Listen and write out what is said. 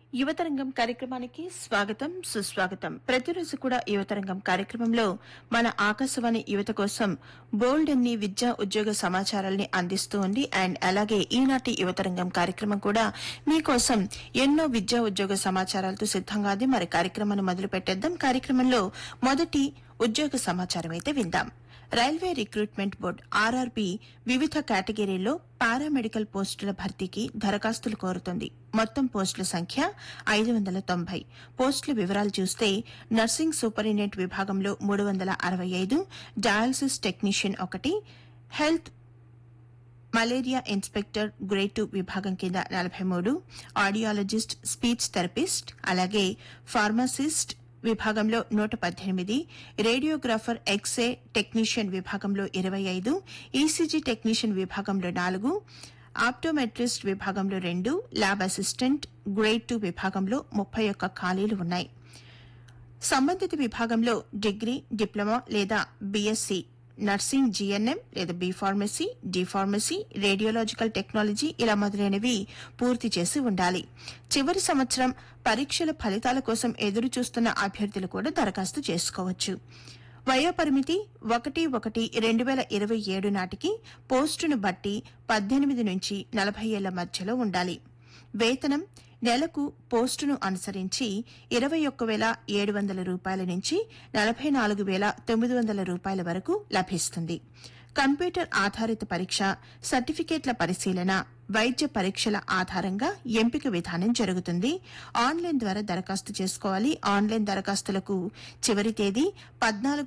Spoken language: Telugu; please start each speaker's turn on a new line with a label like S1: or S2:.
S1: యువతరంగం కార్యక్రమానికి స్వాగతం సుస్వాగతం ప్రతిరోజు కూడా యువతరంగం కార్యక్రమంలో మన ఆకాశవాణి యువత కోసం బోల్డ్ అన్ని విద్యా ఉద్యోగ సమాచారాల్ని అందిస్తూ ఉంది అండ్ అలాగే ఈనాటి యువతరంగం కార్యక్రమం కూడా మీకోసం ఎన్నో విద్యా ఉద్యోగ సమాచారాలతో సిద్ధంగా ఉంది మరి కార్యక్రమాన్ని మొదలు పెట్టేద్దాం కార్యక్రమంలో మొదటి ఉద్యోగ సమాచారం అయితే విందాం రైల్వే రిక్రూట్మెంట్ బోర్డు ఆర్ఆర్బీ వివిధ కేటగిరీల్లో పారామెడికల్ పోస్టుల భర్తీకి దరఖాస్తులు కోరుతోంది మొత్తం పోస్టుల సంఖ్య ఐదు వందల తొంభై పోస్టుల వివరాలు చూస్తే నర్సింగ్ సూపరింటెండెంట్ విభాగంలో మూడు వందల అరవై ఐదు డయాలసిస్ టెక్నీషియన్ ఒకటి health malaria inspector grade two విభాగం కింద నలభై మూడు ఆడియాలజిస్ట్ స్పీచ్ థెరపిస్ట్ అలాగే ఫార్మసిస్ట్ విభాగంలో నూట పద్దెనిమిది రేడియోగ్రాఫర్ ఎక్స్రే టెక్నీషియన్ విభాగంలో ఇరవై ఐదు ఈసీజీ టెక్నీషియన్ విభాగంలో నాలుగు ఆప్టోమెట్రిస్ట్ విభాగంలో రెండు ల్యాబ్ అసిస్టెంట్ గ్రేడ్ టూ విభాగంలో ముప్పై ఒక్క ఖాళీలు ఉన్నాయి సంబంధిత విభాగంలో డిగ్రీ డిప్లొమా లేదా బీఎస్సీ నర్సింగ్ జీఎన్ఎం లేదా B pharmacy D pharmacy radiological technology ఇలా మొదలైనవి పూర్తి చేసి ఉండాలి చివరి సంవత్సరం పరీక్షల ఫలితాల కోసం ఎదురు చూస్తున్న అభ్యర్థులు కూడా దరఖాస్తు చేసుకోవచ్చు వయోపరిమితి ఒకటి ఒకటి రెండు వేల ఇరవై ఏడు నాటికి పోస్టును బట్టి పద్దెనిమిది నుంచి నలభై ఏళ్ల మధ్యలో ఉండాలి వేతనం నెలకు పోస్టును అనుసరించి ఇరవై ఒక్క వేల ఏడు వందల రూపాయల నుంచి నలభై నాలుగు వేల తొమ్మిది వందల రూపాయల వరకు లభిస్తుంది కంప్యూటర్ ఆధారిత పరీక్ష సర్టిఫికేట్ల పరిశీలన వైద్య పరీక్షల ఆధారంగా ఎంపిక విధానం జరుగుతుంది ఆన్లైన్ ద్వారా దరఖాస్తు చేసుకోవాలి ఆన్లైన్ దరఖాస్తులకు చివరి తేదీ పద్నాలుగు